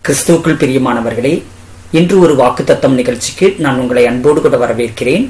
கிறிஸ்துவுக்குள் பிரியமானவர்களே இன்று ஒரு வாக்குத்தத்தம் நிகழ்ச்சிக்கு நான் உங்களை அன்போடு கூட வரவேற்கிறேன்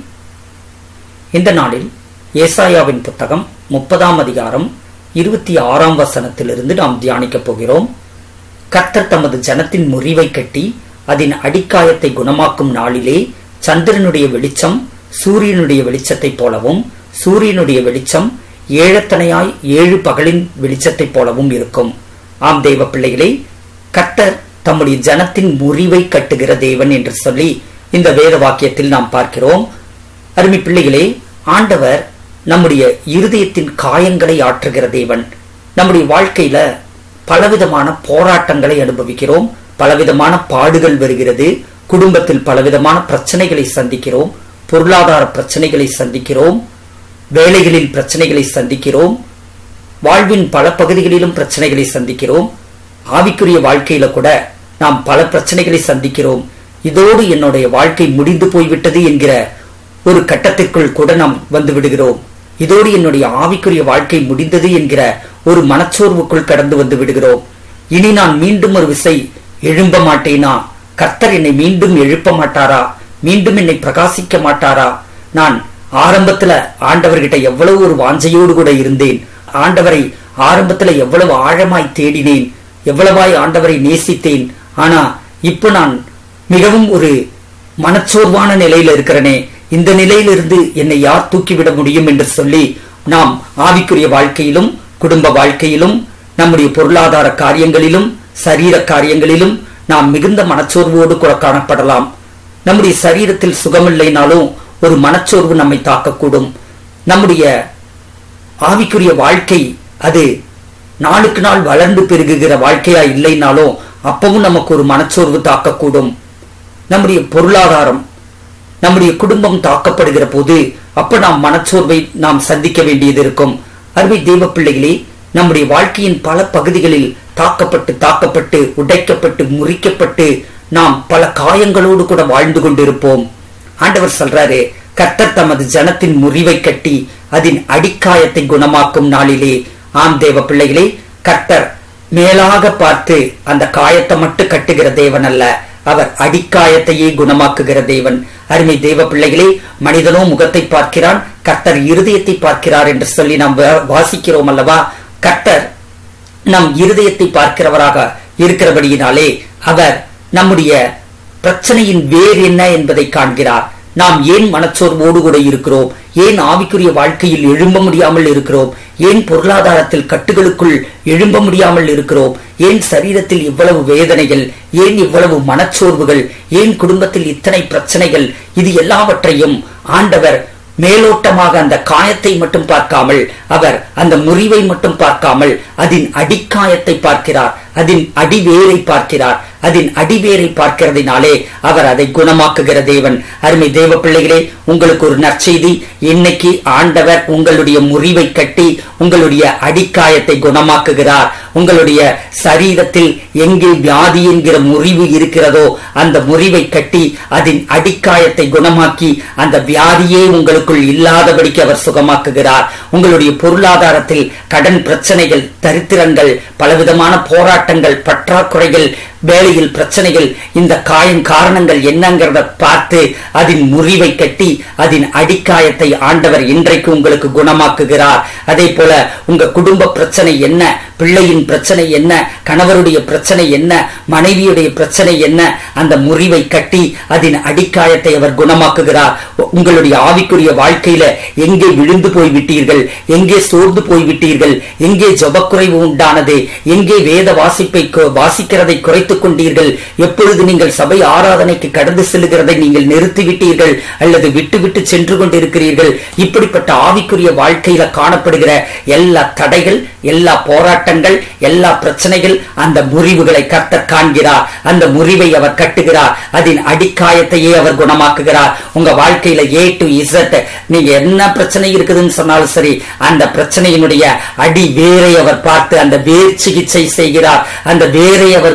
இந்த நாளில் ஏசாயாவின் புத்தகம் முப்பதாம் அதிகாரம் இருபத்தி ஆறாம் வசனத்திலிருந்து நாம் தியானிக்கப் போகிறோம் கர்த்தர் தமது ஜனத்தின் முறிவை கட்டி அதன் அடிக்காயத்தை குணமாக்கும் நாளிலே சந்திரனுடைய வெளிச்சம் சூரியனுடைய வெளிச்சத்தைப் போலவும் சூரியனுடைய வெளிச்சம் ஏழத்தனையாய் ஏழு பகலின் வெளிச்சத்தைப் போலவும் இருக்கும் ஆம் தேவ பிள்ளைகளே கர்த்தர் தம்முடைய ஜனத்தின் முறிவை கட்டுகிற தேவன் என்று சொல்லி இந்த வேத வாக்கியத்தில் நாம் பார்க்கிறோம் அருமை பிள்ளைகளே ஆண்டவர் நம்முடைய இருதயத்தின் காயங்களை ஆற்றுகிற தேவன் நம்முடைய வாழ்க்கையில பலவிதமான போராட்டங்களை அனுபவிக்கிறோம் பலவிதமான பாடுகள் வருகிறது குடும்பத்தில் பலவிதமான பிரச்சனைகளை சந்திக்கிறோம் பொருளாதார பிரச்சனைகளை சந்திக்கிறோம் வேலைகளில் பிரச்சனைகளை சந்திக்கிறோம் வாழ்வின் பல பகுதிகளிலும் பிரச்சனைகளை சந்திக்கிறோம் ஆவிக்குரிய வாழ்க்கையில கூட நாம் பல பிரச்சனைகளை சந்திக்கிறோம் இதோடு என்னுடைய வாழ்க்கை முடிந்து போய்விட்டது என்கிற ஒரு கட்டத்திற்குள் கூட நாம் வந்து விடுகிறோம் இதோடு என்னுடைய ஆவிக்குரிய வாழ்க்கை முடிந்தது என்கிற ஒரு மனச்சோர்வுக்குள் கடந்து வந்து விடுகிறோம் இனி நான் மீண்டும் ஒரு விசை எழும்ப மாட்டேனா கர்த்தர் என்னை மீண்டும் எழுப்ப மாட்டாரா மீண்டும் என்னை பிரகாசிக்க மாட்டாரா நான் ஆரம்பத்துல ஆண்டவர்கிட்ட எவ்வளவு ஒரு வாஞ்சையோடு கூட இருந்தேன் ஆண்டவரை ஆரம்பத்துல எவ்வளவு ஆழமாய் தேடினேன் எவ்வளவாய் ஆண்டவரை நேசித்தேன் ஆனா இப்ப நான் மிகவும் ஒரு மனச்சோர்வான நிலையில இருக்கிறனே இந்த நிலையிலிருந்து என்னை யார் தூக்கிவிட முடியும் என்று சொல்லி நாம் ஆவிக்குரிய வாழ்க்கையிலும் குடும்ப வாழ்க்கையிலும் நம்முடைய பொருளாதார காரியங்களிலும் சரீர காரியங்களிலும் நாம் மிகுந்த மனச்சோர்வோடு கூட காணப்படலாம் நம்முடைய சரீரத்தில் சுகமில்லைனாலும் ஒரு மனச்சோர்வு நம்மை தாக்கக்கூடும் நம்முடைய ஆவிக்குரிய வாழ்க்கை அது நாளுக்கு நாள் வளர்ந்து பெருகுகிற வாழ்க்கையா இல்லைனாலும் அப்பவும் நமக்கு ஒரு மனச்சோர்வு தாக்கக்கூடும் நம்முடைய பொருளாதாரம் நம்முடைய குடும்பம் தாக்கப்படுகிற போது அப்ப நாம் மனச்சோர்வை நாம் சந்திக்க வேண்டியது இருக்கும் அருமை தெய்வ பிள்ளைகளே நம்முடைய வாழ்க்கையின் பல பகுதிகளில் தாக்கப்பட்டு தாக்கப்பட்டு உடைக்கப்பட்டு முறிக்கப்பட்டு நாம் பல காயங்களோடு கூட வாழ்ந்து கொண்டிருப்போம் ஆண்டவர் சொல்றாரு கர்த்தர் தமது ஜனத்தின் முறிவை கட்டி அதன் அடிக்காயத்தை குணமாக்கும் நாளிலே ஆம் தேவ பிள்ளைகளே கர்த்தர் மேலாக பார்த்து அந்த காயத்தை மட்டும் கட்டுகிற தேவன் அல்ல அவர் அடிக்காயத்தையே குணமாக்குகிற தேவன் அருமை தேவ பிள்ளைகளே மனிதனோ முகத்தை பார்க்கிறான் கர்த்தர் இருதயத்தை பார்க்கிறார் என்று சொல்லி நாம் வாசிக்கிறோம் அல்லவா கர்த்தர் நம் இருதயத்தை பார்க்கிறவராக இருக்கிறபடியினாலே அவர் நம்முடைய பிரச்சனையின் வேர் என்ன என்பதை காண்கிறார் நாம் ஏன் மனச்சோர்வோடு கூட இருக்கிறோம் ஏன் ஆவிக்குரிய வாழ்க்கையில் எழும்ப முடியாமல் இருக்கிறோம் ஏன் பொருளாதாரத்தில் கட்டுகளுக்குள் எழும்ப முடியாமல் இருக்கிறோம் ஏன் சரீரத்தில் இவ்வளவு வேதனைகள் ஏன் இவ்வளவு மனச்சோர்வுகள் ஏன் குடும்பத்தில் இத்தனை பிரச்சனைகள் இது எல்லாவற்றையும் ஆண்டவர் மேலோட்டமாக அந்த காயத்தை மட்டும் பார்க்காமல் அவர் அந்த முறிவை மட்டும் பார்க்காமல் அதன் அடிக்காயத்தை பார்க்கிறார் அதன் அடிவேரை பார்க்கிறார் அதன் அடிவேரை பார்க்கிறதினாலே அவர் அதை குணமாக்குகிற தேவன் அருமை தேவ பிள்ளைகளே உங்களுக்கு ஒரு நற்செய்தி இன்னைக்கு ஆண்டவர் உங்களுடைய முறிவை கட்டி உங்களுடைய அடிக்காயத்தை குணமாக்குகிறார் உங்களுடைய சரீரத்தில் எங்கே வியாதி என்கிற முறிவு இருக்கிறதோ அந்த முறிவை கட்டி அதன் அடிக்காயத்தை குணமாக்கி அந்த வியாதியே உங்களுக்குள் இல்லாதபடிக்கு அவர் சுகமாக்குகிறார் உங்களுடைய பொருளாதாரத்தில் கடன் பிரச்சனைகள் தரித்திரங்கள் பலவிதமான போராட்டங்கள் பற்றாக்குறைகள் வேலையில் பிரச்சனைகள் இந்த காயம் காரணங்கள் என்னங்கிறத பார்த்து அதன் முறிவை கட்டி அதன் அடிக்காயத்தை ஆண்டவர் இன்றைக்கு உங்களுக்கு குணமாக்குகிறார் அதே போல உங்க குடும்ப பிரச்சனை என்ன பிள்ளையின் பிரச்சனை என்ன கணவருடைய பிரச்சனை என்ன மனைவியுடைய பிரச்சனை என்ன அந்த முறிவை கட்டி அதன் அடிக்காயத்தை அவர் குணமாக்குகிறார் உங்களுடைய ஆவிக்குரிய வாழ்க்கையில எங்கே விழுந்து போய் விட்டீர்கள் எங்கே சோர்ந்து போய் விட்டீர்கள் எங்கே ஜபக்குறைவு உண்டானது எங்கே வேத வாசிப்பை வாசிக்கிறதை குறைத்துக் கொண்டீர்கள் எப்பொழுது நீங்கள் சபை ஆராதனைக்கு கடந்து செல்லுகிறதை நீங்கள் நிறுத்திவிட்டீர்கள் அல்லது விட்டு விட்டு சென்று கொண்டிருக்கிறீர்கள் இப்படிப்பட்ட ஆவிக்குரிய வாழ்க்கையில காணப்படுகிற எல்லா தடைகள் எல்லா போராட்டங்கள் எல்லா பிரச்சனைகள் அந்த முறிவுகளை கர்த்தர் காண்கிறார் அந்த முறிவை அவர் கட்டுகிறார் அதன் அடிக்காயத்தையே அவர் குணமாக்குகிறார் உங்க வாழ்க்கையில ஏ டு இசட் நீங்க என்ன பிரச்சனை இருக்குதுன்னு சொன்னாலும் சரி அந்த பிரச்சனையினுடைய அடி வேரை அவர் பார்த்து அந்த வேர் சிகிச்சை செய்கிறார் அந்த வேரை அவர் குணமாக்குகிறார்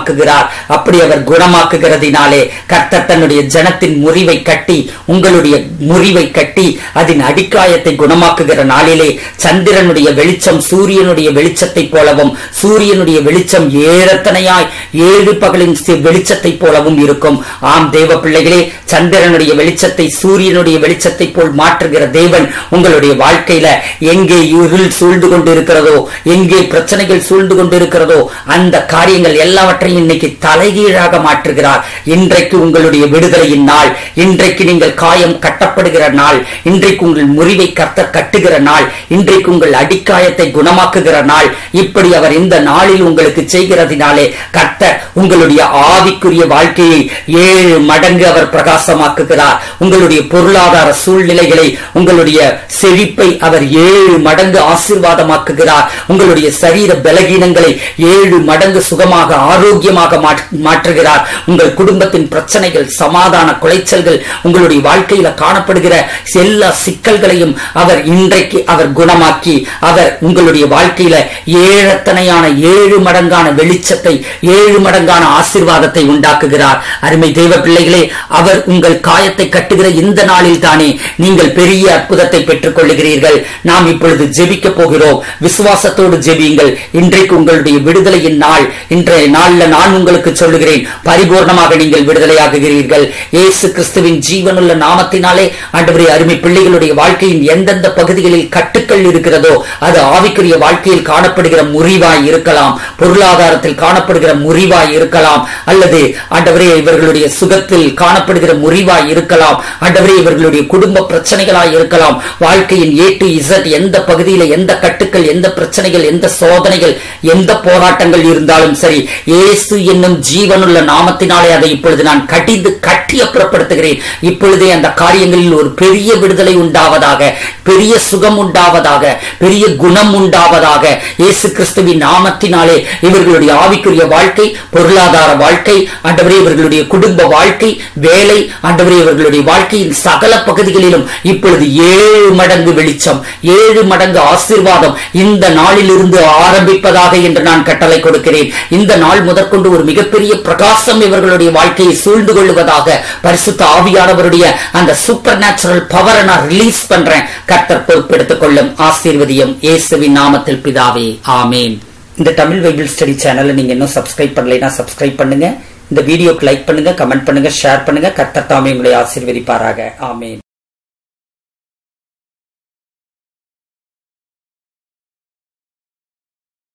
குணமாக்குகிறார் அப்படி அவர் குணமாக்குகிறதினாலே கர்த்தர் தன்னுடைய ஜனத்தின் முறிவை கட்டி உங்களுடைய முறிவை கட்டி அதன் அடிக்காயத்தை குணமாக்குகிற நாளிலே சந்திரனுடைய வெளிச்சம் சூரியனுடைய வெளிச்சத்தை போலவும் சூரியனுடைய வெளிச்சம் ஏறத்தனையாய் ஏழு பகலின் சி- வெளிச்சத்தைப் போலவும் இருக்கும் ஆம் தேவ பிள்ளைகளே சந்திரனுடைய வெளிச்சத்தை சூரியனுடைய வெளிச்சத்தை போல் மாற்றுகிற தேவன் உங்களுடைய வாழ்க்கையில எங்கே இருள் சூழ்ந்து கொண்டு இருக்கிறதோ எங்கே பிரச்சனைகள் சூழ்ந்து கொண்டு இருக்கிறதோ அந்த காரியங்கள் எல்லாவற்றையும் இன்னைக்கு தலைகீழாக மாற்றுகிறார் இன்றைக்கு உங்களுடைய விடுதலையின் நாள் இன்றைக்கு நீங்கள் காயம் கட்டப்படுகிற நாள் இன்றைக்கு உங்கள் முறிவை கர்த்தர் கட்டுகிற நாள் இன்றைக்கு உங்கள் அடிக்காயத்தை குணமாக்குகிற நாள் இப்படி அவர் இந்த நாளில் உங்களுக்கு செய்கிறதினாலே கர்த்தர் உங்களுடைய ஆவிக்குரிய வாழ்க்கையை ஏழு மடங்கு அவர் பிரகாசமாக்குகிறார் உங்களுடைய பொருளாதார சூழ்நிலைகளை உங்களுடைய செழிப்பை அவர் ஏழு மடங்கு ஆசீர்வாதமாக்குகிறார் உங்களுடைய சரீர பலகீனங்களை ஏழு மடங்கு சுகமாக ஆரோக்கியமாக மாற்று- மாற்றுகிறார் உங்கள் குடும்பத்தின் பிரச்சனைகள் சமாதான குலைச்சல்கள் உங்களுடைய வாழ்க்கையில காணப்படுகிற எல்லா சிக்கல்களையும் அவர் இன்றைக்கு அவர் குணமாக்கி அவர் உங்களுடைய வாழ்க்கையில ஏழத்தனையான ஏழு மடங்கான வெளிச்சத்தை ஏழு மடங்கான ஆசீர்வாதத்தை உண்டாக்குகிறார் அருமை தெய்வ பிள்ளைகளே அவர் உங்கள் காயத்தை கட்டுகிற இந்த நாளில் தானே நீங்கள் பெரிய அற்புதத்தை பெற்றுக் கொள்ளுகிறீர்கள் நாம் இப்பொழுது ஜெபிக்க போகிறோம் விசுவாசத்தோடு ஜெபியுங்கள் இன்றைக்கு உங்களுடைய விடுதலையின் நாள் இன்றைய நாள்ல நான் உங்களுக்கு சொல்லுகிறேன் பரிபூர்ணமாக நீங்கள் விடுதலையாகுகிறீர்கள் இயேசு கிறிஸ்துவின் ஜீவனுள்ள நாமத்தினாலே ஆண்டவரே அருமை பிள்ளைகளுடைய வாழ்க்கையின் எந்தெந்த பகுதிகளில் கட்டுக்கள் இருக்கிறதோ அது ஆவிக்குரிய வாழ்க்கையில் காணப்படுகிற முறிவாய் இருக்கலாம் பொருளாதாரத்தில் காணப்படுகிற முறிவாய் இருக்கலாம் அல்லது ஆண்டவரே இவர்களுடைய சுகத்தில் காணப்படுகிற முறிவாய் இருக்கலாம் ஆண்டவரே இவர்களுடைய குடும்ப பிரச்சனைகளாய் இருக்கலாம் வாழ்க்கையின் ஏ டு இசட் எந்த பகுதியில எந்த கட்டுக்கள் எந்த பிரச்சனைகள் எந்த சோதனைகள் எந்த போராட்டங்கள் இருந்தாலும் சரி இயேசு என்னும் ஜீவனுள்ள நாமத்தினாலே அதை இப்பொழுது நான் கடிந்து கட்டி அப்புறப்படுத்துகிறேன் இப்பொழுதே அந்த காரியங்களில் ஒரு பெரிய விடுதலை உண்டாவதாக பெரிய சுகம் உண்டாவதாக பெரிய குணம் உண்டாவதாக இயேசு கிறிஸ்துவின் நாமத்தினாலே இவர்களுடைய ஆவிக்குரிய வாழ்க்கை பொருளாதார வாழ்க்கை ஆண்டவரே இவர்களுடைய குடும்ப வாழ்க்கை வேலை ஆண்டவரே இவர்களுடைய வாழ்க்கையின் சகல பகுதிகளிலும் இப்பொழுது ஏழு மடங்கு வெளிச்சம் ஏழு மடங்கு ஆசீர்வாதம் இந்த நாளிலிருந்து ஆரம்பிப்பதாக என்று நான் கட்டளை கொடுக்கிறேன் இந்த நாள் முதற்கொண்டு ஒரு மிகப்பெரிய பிரகாசம் இவர்களுடைய வாழ்க்கையை சூழ்ந்து கொள்வதாக பரிசுத்த ஆவியானவருடைய அந்த சூப்பர் நேச்சுரல் பவரை நான் ரிலீஸ் பண்றேன் கர்த்தர் பொறுப்பெடுத்துக் கொள்ளும் ஆசீர்வதியம் இயேசுவின் நாமத்தில் பிதாவே ஆமேன் இந்த தமிழ் பைபிள் ஸ்டடி சேனலை நீங்க இன்னும் சப்ஸ்கிரைப் பண்ணலைன்னா சப்ஸ்கிரைப் பண்ணுங்க இந்த வீடியோக்கு லைக் பண்ணுங்க கமெண்ட் பண்ணுங்க ஷேர் பண்ணுங்க கர்த்தர் தாமே உங்களை ஆசீர்வதிப்பாராக ஆமேன்